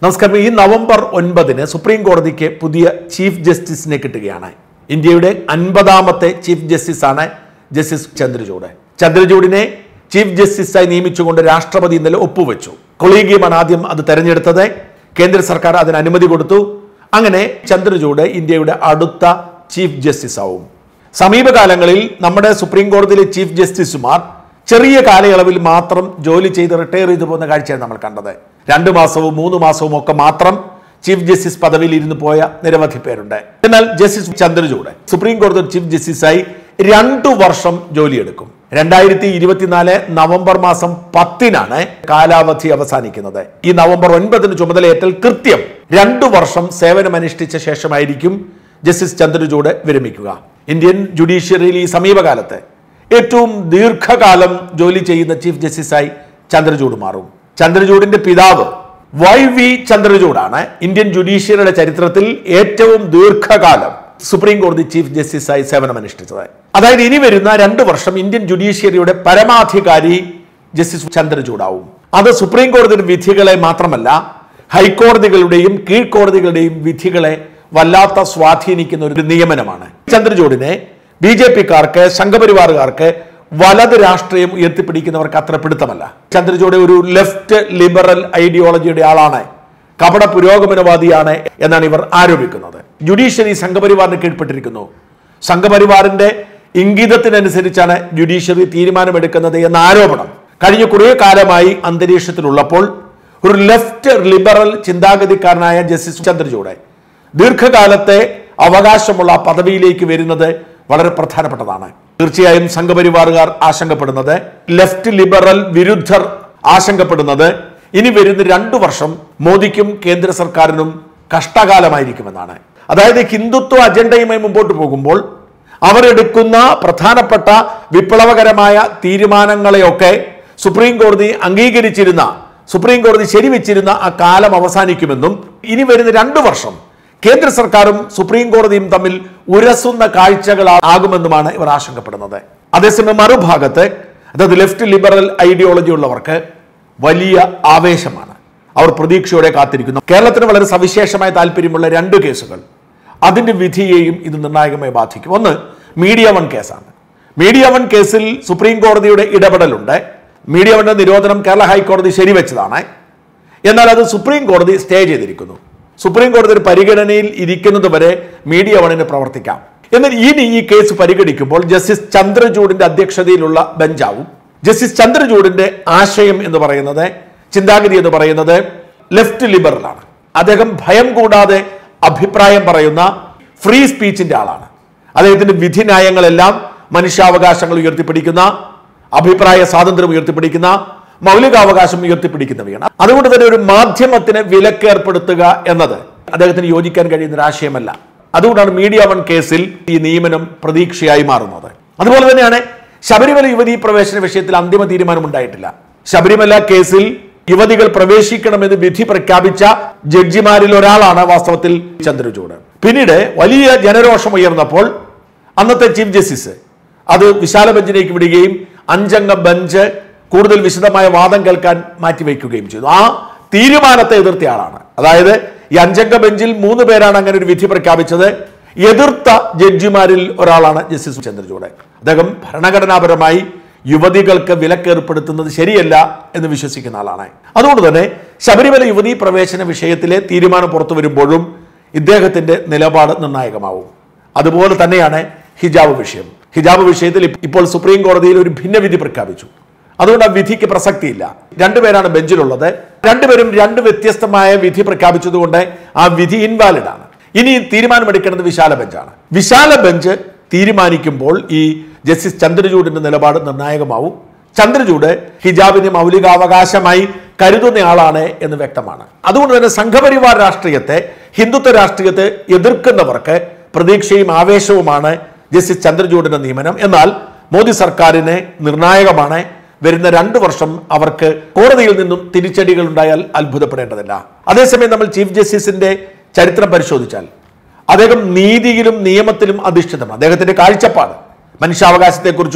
നമസ്കാരം ഈ നവംബർ ഒൻപതിന് സുപ്രീം കോടതിക്ക് പുതിയ ചീഫ് ജസ്റ്റിസിനെ കിട്ടുകയാണ് ഇന്ത്യയുടെ അൻപതാമത്തെ ചീഫ് ജസ്റ്റിസാണ് ജസ്റ്റിസ് ചന്ദ്രചൂഡ് ചന്ദ്രചൂഡിനെ ചീഫ് ജസ്റ്റിസായി നിയമിച്ചുകൊണ്ട് രാഷ്ട്രപതി ഇന്നലെ ഒപ്പുവെച്ചു കൊളീഗിയമാണ് ആദ്യം അത് തെരഞ്ഞെടുത്തത് കേന്ദ്ര സർക്കാർ അതിന് അനുമതി കൊടുത്തു അങ്ങനെ ചന്ദ്രചൂഡ് ഇന്ത്യയുടെ അടുത്ത ചീഫ് ജസ്റ്റിസ് ആവും സമീപകാലങ്ങളിൽ നമ്മുടെ സുപ്രീം കോടതിയിലെ ചീഫ് ജസ്റ്റിസുമാർ ചെറിയ കാലയളവിൽ മാത്രം ജോലി ചെയ്ത് റിട്ടയർ ചെയ്തു പോകുന്ന കാഴ്ചയാണ് നമ്മൾ കണ്ടത് രണ്ട് മാസവും മൂന്ന് മാസവും ഒക്കെ മാത്രം ചീഫ് ജസ്റ്റിസ് പദവിയിൽ ഇരുന്ന് പോയ നിരവധി പേരുണ്ട് എന്നാൽ ജസ്റ്റിസ് ചന്ദ്രചൂഡ് സുപ്രീം കോടതി ചീഫ് ജസ്റ്റിസായി രണ്ടു വർഷം ജോലിയെടുക്കും രണ്ടായിരത്തി ഇരുപത്തിനാല് നവംബർ മാസം പത്തിനാണ് കാലാവധി അവസാനിക്കുന്നത് ഈ നവംബർ ഒൻപതിന് ചുമതലയേറ്റൽ കൃത്യം രണ്ടു വർഷം സേവനമനുഷ്ഠിച്ച ശേഷമായിരിക്കും ജസ്റ്റിസ് ചന്ദ്രചൂഡ് വിരമിക്കുക ഇന്ത്യൻ ജുഡീഷ്യറിയിൽ ഈ സമീപകാലത്ത് ഏറ്റവും ദീർഘകാലം ജോലി ചെയ്യുന്ന ചീഫ് ജസ്റ്റിസായി ചന്ദ്രചൂഡ് മാറും ചന്ദ്രചൂഡിന്റെ പിതാവ് വൈ വി ചന്ദ്രചൂഡാണ് ഇന്ത്യൻ ജുഡീഷ്യറിയുടെ ചരിത്രത്തിൽ ഏറ്റവും ദീർഘകാലം സുപ്രീം കോടതി ചീഫ് ജസ്റ്റിസായി സേവനമനുഷ്ഠിച്ചത് അതായത് ഇനി വരുന്ന രണ്ട് വർഷം ഇന്ത്യൻ ജുഡീഷ്യറിയുടെ പരമാധികാരി ജസ്റ്റിസ് ചന്ദ്രചൂഡാവും അത് സുപ്രീം കോടതിയുടെ വിധികളെ മാത്രമല്ല ഹൈക്കോടതികളുടെയും കീഴ്ക്കോടതികളുടെയും വിധികളെ വല്ലാത്ത സ്വാധീനിക്കുന്ന ഒരു നിയമനമാണ് ചന്ദ്രചൂഡിനെ ബി ജെ പിക്കാർക്ക് സംഘപരിവാറുകാർക്ക് വലത് രാഷ്ട്രീയം ഉയർത്തിപ്പിടിക്കുന്നവർക്ക് അത്ര പിടുത്തമല്ല ചന്ദ്രചൂഡ് ഒരു ലെഫ്റ്റ് ലിബറൽ ഐഡിയോളജിയുടെ ആളാണ് കപട പുരോഗമനവാദിയാണ് എന്നാണ് ഇവർ ആരോപിക്കുന്നത് ജുഡീഷ്യറി സംഘപരിവാറിന് കീഴ്പ്പെട്ടിരിക്കുന്നു സംഘപരിവാറിന്റെ ഇംഗിതത്തിനനുസരിച്ചാണ് ജുഡീഷ്യറി തീരുമാനമെടുക്കുന്നത് എന്ന ആരോപണം കഴിഞ്ഞ കുറേ കാലമായി അന്തരീക്ഷത്തിലുള്ളപ്പോൾ ഒരു ലെഫ്റ്റ് ലിബറൽ ചിന്താഗതിക്കാരനായ ജസ്റ്റിസ് ചന്ദ്രചൂഡ് ദീർഘകാലത്തെ അവകാശമുള്ള പദവിയിലേക്ക് വരുന്നത് വളരെ പ്രധാനപ്പെട്ടതാണ് തീർച്ചയായും സംഘപരിവാറുകാർ ആശങ്കപ്പെടുന്നത് ലെഫ്റ്റ് ലിബറൽ വിരുദ്ധർ ആശങ്കപ്പെടുന്നത് ഇനി വരുന്ന രണ്ടു വർഷം മോദിക്കും കേന്ദ്ര സർക്കാരിനും കഷ്ടകാലമായിരിക്കുമെന്നാണ് അതായത് ഹിന്ദുത്വ അജണ്ടയുമായി മുമ്പോട്ട് പോകുമ്പോൾ അവരെടുക്കുന്ന പ്രധാനപ്പെട്ട വിപ്ലവകരമായ തീരുമാനങ്ങളെയൊക്കെ സുപ്രീം കോടതി അംഗീകരിച്ചിരുന്ന സുപ്രീം കോടതി ശരിവെച്ചിരുന്ന ആ കാലം അവസാനിക്കുമെന്നും ഇനി വരുന്ന രണ്ടു വർഷം കേന്ദ്ര സർക്കാരും സുപ്രീം കോടതിയും തമ്മിൽ ഉരസുന്ന കാഴ്ചകൾ ആകുമെന്നുമാണ് ഇവർ ആശങ്കപ്പെടുന്നത് അതേസമയം മറുഭാഗത്ത് അതായത് ലെഫ്റ്റ് ലിബറൽ ഐഡിയോളജി ഉള്ളവർക്ക് വലിയ ആവേശമാണ് അവർ പ്രതീക്ഷയോടെ കാത്തിരിക്കുന്നു കേരളത്തിന് വളരെ സവിശേഷമായ താല്പര്യമുള്ള രണ്ട് കേസുകൾ അതിന്റെ വിധിയെയും ഇത് നിർണായകമായി ബാധിക്കും ഒന്ന് മീഡിയ വൺ കേസാണ് മീഡിയ വൺ കേസിൽ സുപ്രീം കോടതിയുടെ ഇടപെടലുണ്ട് മീഡിയ വണ്ണിന്റെ നിരോധനം കേരള ഹൈക്കോടതി ശരിവെച്ചതാണ് എന്നാൽ അത് സുപ്രീം കോടതി സ്റ്റേ ചെയ്തിരിക്കുന്നു സുപ്രീം കോടതി പരിഗണനയിൽ ഇരിക്കുന്നത് വരെ മീഡിയ വണിന് പ്രവർത്തിക്കാം എന്നാൽ ഇനി ഈ കേസ് പരിഗണിക്കുമ്പോൾ ജസ്റ്റിസ് ചന്ദ്രചൂഡിന്റെ അധ്യക്ഷതയിലുള്ള ബെഞ്ചാവും ജസ്റ്റിസ് ചന്ദ്രചൂഡിന്റെ ആശയം എന്ന് പറയുന്നത് ചിന്താഗതി എന്ന് പറയുന്നത് ലെഫ്റ്റ് ലിബറലാണ് അദ്ദേഹം ഭയം കൂടാതെ അഭിപ്രായം പറയുന്ന ഫ്രീ സ്പീച്ചിന്റെ ആളാണ് അദ്ദേഹത്തിന്റെ വിധിന്യായങ്ങളെല്ലാം മനുഷ്യാവകാശങ്ങൾ ഉയർത്തിപ്പിടിക്കുന്ന അഭിപ്രായ സ്വാതന്ത്ര്യം ഉയർത്തിപ്പിടിക്കുന്ന മൗലികാവകാശം ഉയർത്തിപ്പിടിക്കുന്നവയാണ് അതുകൊണ്ട് തന്നെ ഒരു മാധ്യമത്തിന് വിലക്ക് ഏർപ്പെടുത്തുക എന്നത് അദ്ദേഹത്തിന് യോജിക്കാൻ കഴിയുന്ന ഒരു ആശയമല്ല അതുകൊണ്ടാണ് മീഡിയ വൺ കേസിൽ ഈ നിയമനം പ്രതീക്ഷയായി മാറുന്നത് അതുപോലെ തന്നെയാണ് ശബരിമല യുവതീ പ്രവേശന വിഷയത്തിൽ അന്തിമ തീരുമാനം ഉണ്ടായിട്ടില്ല ശബരിമല കേസിൽ യുവതികൾ പ്രവേശിക്കണമെന്ന് വിധി പ്രഖ്യാപിച്ച ജഡ്ജിമാരിൽ ഒരാളാണ് വാസ്തവത്തിൽ ചന്ദ്രചൂഡ് പിന്നീട് വലിയ ജനരോഷം ഉയർന്നപ്പോൾ അന്നത്തെ ചീഫ് ജസ്റ്റിസ് അത് വിശാല ബെഞ്ചിലേക്ക് വിടുകയും അഞ്ചംഗ ബെഞ്ച് കൂടുതൽ വിശദമായ വാദം കേൾക്കാൻ മാറ്റിവെക്കുകയും ചെയ്തു ആ തീരുമാനത്തെ എതിർത്ത ആളാണ് അതായത് ഈ അഞ്ചംഗ ബെഞ്ചിൽ മൂന്ന് പേരാണ് അങ്ങനെ ഒരു വിധി പ്രഖ്യാപിച്ചത് എതിർത്ത ജഡ്ജിമാരിൽ ഒരാളാണ് ജസ്റ്റിസ് ചന്ദ്രചൂഡ് അദ്ദേഹം ഭരണഘടനാപരമായി യുവതികൾക്ക് വിലക്കേർപ്പെടുത്തുന്നത് ശരിയല്ല എന്ന് വിശ്വസിക്കുന്ന ആളാണ് അതുകൊണ്ട് തന്നെ ശബരിമല യുവതീ പ്രവേശന വിഷയത്തിലെ തീരുമാനം പുറത്തു വരുമ്പോഴും ഇദ്ദേഹത്തിന്റെ നിലപാട് നിർണായകമാവും അതുപോലെ തന്നെയാണ് ഹിജാബ് വിഷയം ഹിജാബ് വിഷയത്തിൽ ഇപ്പോൾ സുപ്രീം കോടതിയിൽ ഒരു ഭിന്നവിധി പ്രഖ്യാപിച്ചു അതുകൊണ്ട് ആ വിധിക്ക് പ്രസക്തിയില്ല രണ്ടുപേരാണ് ബെഞ്ചിലുള്ളത് രണ്ടുപേരും രണ്ട് വ്യത്യസ്തമായ വിധി പ്രഖ്യാപിച്ചതുകൊണ്ട് ആ വിധി ഇൻവാലിഡ് ആണ് ഇനി തീരുമാനമെടുക്കേണ്ടത് വിശാല ബെഞ്ചാണ് വിശാല ബെഞ്ച് തീരുമാനിക്കുമ്പോൾ ഈ ജസ്റ്റിസ് ചന്ദ്രചൂഡിന്റെ നിലപാട് നിർണായകമാവും ചന്ദ്രചൂഡ് ഹിജാബിനെ മൗലികാവകാശമായി കരുതുന്നയാളാണ് എന്ന് വ്യക്തമാണ് അതുകൊണ്ട് തന്നെ സംഘപരിവാർ രാഷ്ട്രീയത്തെ ഹിന്ദുത്വ രാഷ്ട്രീയത്തെ എതിർക്കുന്നവർക്ക് പ്രതീക്ഷയും ആവേശവുമാണ് ജസ്റ്റിസ് ചന്ദ്രചൂഡിന്റെ നിയമനം എന്നാൽ മോദി സർക്കാരിന് നിർണായകമാണ് വരുന്ന രണ്ടു വർഷം അവർക്ക് കോടതിയിൽ നിന്നും തിരിച്ചടികൾ ഉണ്ടായാൽ അത്ഭുതപ്പെടേണ്ടതില്ല അതേസമയം നമ്മൾ ചീഫ് ജസ്റ്റിസിന്റെ ചരിത്രം പരിശോധിച്ചാൽ അദ്ദേഹം നീതിയിലും നിയമത്തിലും അധിഷ്ഠിതമാണ് അദ്ദേഹത്തിന്റെ കാഴ്ചപ്പാട് മനുഷ്യാവകാശത്തെക്കുറിച്ചും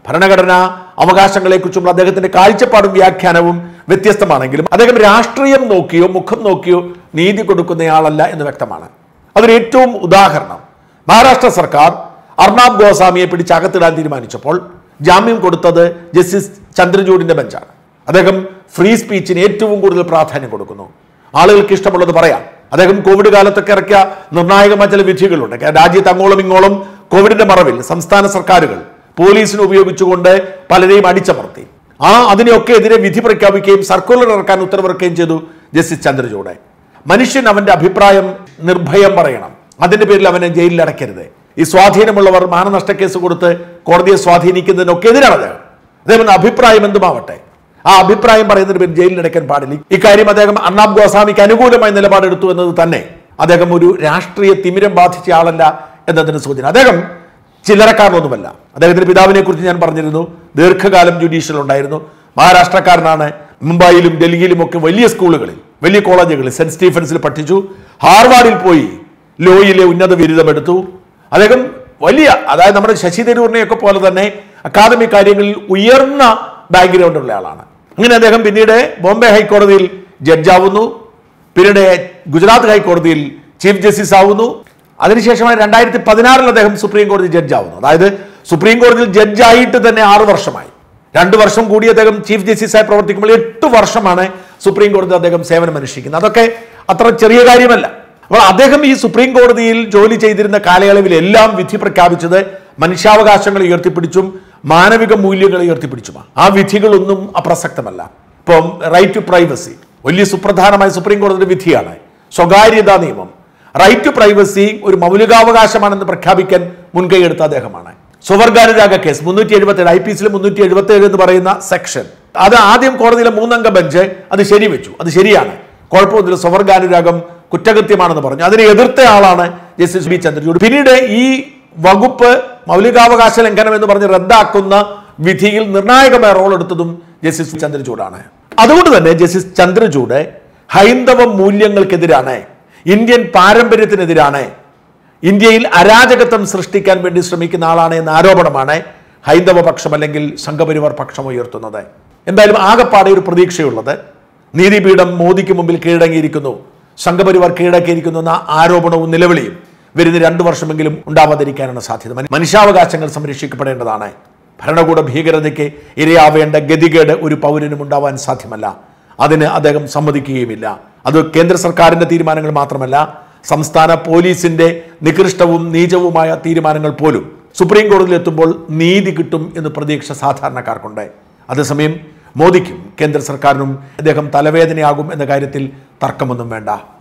ഭരണഘടനാ അവകാശങ്ങളെക്കുറിച്ചുള്ള അദ്ദേഹത്തിന്റെ കാഴ്ചപ്പാടും വ്യാഖ്യാനവും വ്യത്യസ്തമാണെങ്കിലും അദ്ദേഹം രാഷ്ട്രീയം നോക്കിയോ മുഖം നോക്കിയോ നീതി കൊടുക്കുന്നയാളല്ല എന്ന് വ്യക്തമാണ് അതിന് ഏറ്റവും ഉദാഹരണം മഹാരാഷ്ട്ര സർക്കാർ അർണാബ് ഗോസ്വാമിയെ പിടിച്ച് അകത്തിടാൻ തീരുമാനിച്ചപ്പോൾ ജാമ്യം കൊടുത്തത് ജസ്റ്റിസ് ചന്ദ്രചൂഡിന്റെ ബെഞ്ചാണ് അദ്ദേഹം ഫ്രീ സ്പീച്ചിന് ഏറ്റവും കൂടുതൽ പ്രാധാന്യം കൊടുക്കുന്നു ആളുകൾക്ക് ഇഷ്ടമുള്ളത് പറയാം അദ്ദേഹം കോവിഡ് കാലത്തൊക്കെ ഇറക്കിയ നിർണായകമായ ചില വിധികളുണ്ട് രാജ്യത്ത് അങ്ങോളം ഇങ്ങോളം കോവിഡിന്റെ മറവിൽ സംസ്ഥാന സർക്കാരുകൾ പോലീസിനെ ഉപയോഗിച്ചുകൊണ്ട് പലരെയും അടിച്ചമർത്തി ആ അതിനെയൊക്കെ എതിരെ വിധി പ്രഖ്യാപിക്കുകയും സർക്കുലർ ഇറക്കാൻ ഉത്തരവിറക്കുകയും ചെയ്തു ജസ്റ്റിസ് ചന്ദ്രചൂഡ് മനുഷ്യൻ അവന്റെ അഭിപ്രായം നിർഭയം പറയണം അതിന്റെ പേരിൽ അവനെ ജയിലിൽ അടയ്ക്കരുത് ഈ സ്വാധീനമുള്ളവർ മാനനഷ്ട കേസ് കൊടുത്ത് കോടതിയെ സ്വാധീനിക്കുന്നതിനൊക്കെ എതിരാണ് അദ്ദേഹം അദ്ദേഹം അഭിപ്രായം എന്തുമാവട്ടെ ആ അഭിപ്രായം പറയുന്നതിന് പേര് ജയിലിൽ അടയ്ക്കാൻ പാടില്ല ഇക്കാര്യം അദ്ദേഹം അർണാബ് ഗോസ്വാമിക്ക് അനുകൂലമായ നിലപാടെടുത്തു എന്നത് തന്നെ അദ്ദേഹം ഒരു രാഷ്ട്രീയ തിമിരം ബാധിച്ച ആളല്ല എന്നതിന് സൂചന അദ്ദേഹം ചില്ലറക്കാരനൊന്നുമല്ല അദ്ദേഹത്തിന്റെ പിതാവിനെ കുറിച്ച് ഞാൻ പറഞ്ഞിരുന്നു ദീർഘകാലം ജുഡീഷ്യൽ ഉണ്ടായിരുന്നു മഹാരാഷ്ട്രക്കാരനാണ് മുംബൈയിലും ഡൽഹിയിലും ഒക്കെ വലിയ സ്കൂളുകളിൽ വലിയ കോളേജുകളിൽ സെന്റ് സ്റ്റീഫൻസിൽ പഠിച്ചു ഹാർവാർഡിൽ പോയി ലോയിലെ ഉന്നത ബിരുദമെടുത്തു അദ്ദേഹം വലിയ അതായത് നമ്മുടെ ശശി തരൂരിനെയൊക്കെ പോലെ തന്നെ അക്കാദമിക് കാര്യങ്ങളിൽ ഉയർന്ന ബാക്ക്ഗ്രൗണ്ട് ഉള്ള ആളാണ് അങ്ങനെ അദ്ദേഹം പിന്നീട് ബോംബെ ഹൈക്കോടതിയിൽ ജഡ്ജാവുന്നു പിന്നീട് ഗുജറാത്ത് ഹൈക്കോടതിയിൽ ചീഫ് ജസ്റ്റിസ് ആവുന്നു അതിനുശേഷമായി രണ്ടായിരത്തി പതിനാറിൽ അദ്ദേഹം സുപ്രീം കോടതി ജഡ്ജാവുന്നു അതായത് സുപ്രീം കോടതിയിൽ ജഡ്ജായിട്ട് തന്നെ ആറ് വർഷമായി രണ്ടു വർഷം കൂടി അദ്ദേഹം ചീഫ് ജസ്റ്റിസായി പ്രവർത്തിക്കുമ്പോൾ എട്ട് വർഷമാണ് സുപ്രീം കോടതി അദ്ദേഹം സേവനം അനുഷ്ഠിക്കുന്നത് അതൊക്കെ അത്ര ചെറിയ കാര്യമല്ല അപ്പോൾ അദ്ദേഹം ഈ സുപ്രീം കോടതിയിൽ ജോലി ചെയ്തിരുന്ന കാലയളവിൽ എല്ലാം വിധി പ്രഖ്യാപിച്ചത് മനുഷ്യാവകാശങ്ങൾ ഉയർത്തിപ്പിടിച്ചും മാനവിക മൂല്യങ്ങൾ ഉയർത്തിപ്പിടിച്ചുമാണ് ആ വിധികളൊന്നും അപ്രസക്തമല്ല ഇപ്പം റൈറ്റ് ടു പ്രൈവസി വലിയ സുപ്രധാനമായ സുപ്രീം കോടതിയുടെ വിധിയാണ് സ്വകാര്യതാ നിയമം റൈറ്റ് ടു പ്രൈവസി ഒരു മൗലികാവകാശമാണെന്ന് പ്രഖ്യാപിക്കാൻ മുൻകൈയെടുത്ത അദ്ദേഹമാണ് സ്വവർഗാനുരാഗ കേസ് മുന്നൂറ്റി എഴുപത്തി ഏഴ് ഐ പി എസിലെ മുന്നൂറ്റി എഴുപത്തി ഏഴ് എന്ന് പറയുന്ന സെക്ഷൻ അത് ആദ്യം കോടതിയിലെ മൂന്നംഗ ബെഞ്ച് അത് ശരിവെച്ചു അത് ശരിയാണ് കുഴപ്പമൊന്നുമില്ല സ്വവർഗാനുരാഗം കുറ്റകൃത്യമാണെന്ന് പറഞ്ഞു അതിനെ എതിർത്ത ആളാണ് ജസ്റ്റിസ് ബി ചന്ദ്രചൂഡ് പിന്നീട് ഈ വകുപ്പ് മൗലികാവകാശ ലംഘനം എന്ന് പറഞ്ഞ് റദ്ദാക്കുന്ന വിധിയിൽ നിർണായകമായ റോൾ എടുത്തതും ജസ്റ്റിസ് ചന്ദ്രചൂഡാണ് അതുകൊണ്ട് തന്നെ ജസ്റ്റിസ് ചന്ദ്രചൂഡ് ഹൈന്ദവ മൂല്യങ്ങൾക്കെതിരാണ് ഇന്ത്യൻ പാരമ്പര്യത്തിനെതിരാണ് ഇന്ത്യയിൽ അരാജകത്വം സൃഷ്ടിക്കാൻ വേണ്ടി ശ്രമിക്കുന്ന ആളാണ് എന്ന ആരോപണമാണ് ഹൈന്ദവ പക്ഷം അല്ലെങ്കിൽ സംഘപരിവാർ പക്ഷം ഉയർത്തുന്നത് എന്തായാലും ആകെപ്പാടെ ഒരു പ്രതീക്ഷയുള്ളത് നീതിപീഠം മോദിക്ക് മുമ്പിൽ കീഴടങ്ങിയിരിക്കുന്നു സംഘപരിവാർ കീഴടക്കിയിരിക്കുന്നു എന്ന ആരോപണവും നിലവിളിയും വരുന്ന രണ്ടു വർഷമെങ്കിലും ഉണ്ടാവാതിരിക്കാനാണ് സാധ്യത മനു- മനുഷ്യാവകാശങ്ങൾ സംരക്ഷിക്കപ്പെടേണ്ടതാണ് ഭരണകൂട ഭീകരതയ്ക്ക് ഇരയാവേണ്ട ഗതികേട് ഒരു പൗരനും ഉണ്ടാവാൻ സാധ്യമല്ല അതിന് അദ്ദേഹം സമ്മതിക്കുകയുമില്ല അത് കേന്ദ്ര സർക്കാരിന്റെ തീരുമാനങ്ങൾ മാത്രമല്ല സംസ്ഥാന പോലീസിന്റെ നികൃഷ്ടവും നീചവുമായ തീരുമാനങ്ങൾ പോലും സുപ്രീം കോടതിയിൽ എത്തുമ്പോൾ നീതി കിട്ടും എന്ന് പ്രതീക്ഷ സാധാരണക്കാർക്കുണ്ട് അതേസമയം മോദിക്കും കേന്ദ്ര സർക്കാരിനും അദ്ദേഹം തലവേദനയാകും എന്ന കാര്യത്തിൽ തർക്കമൊന്നും വേണ്ട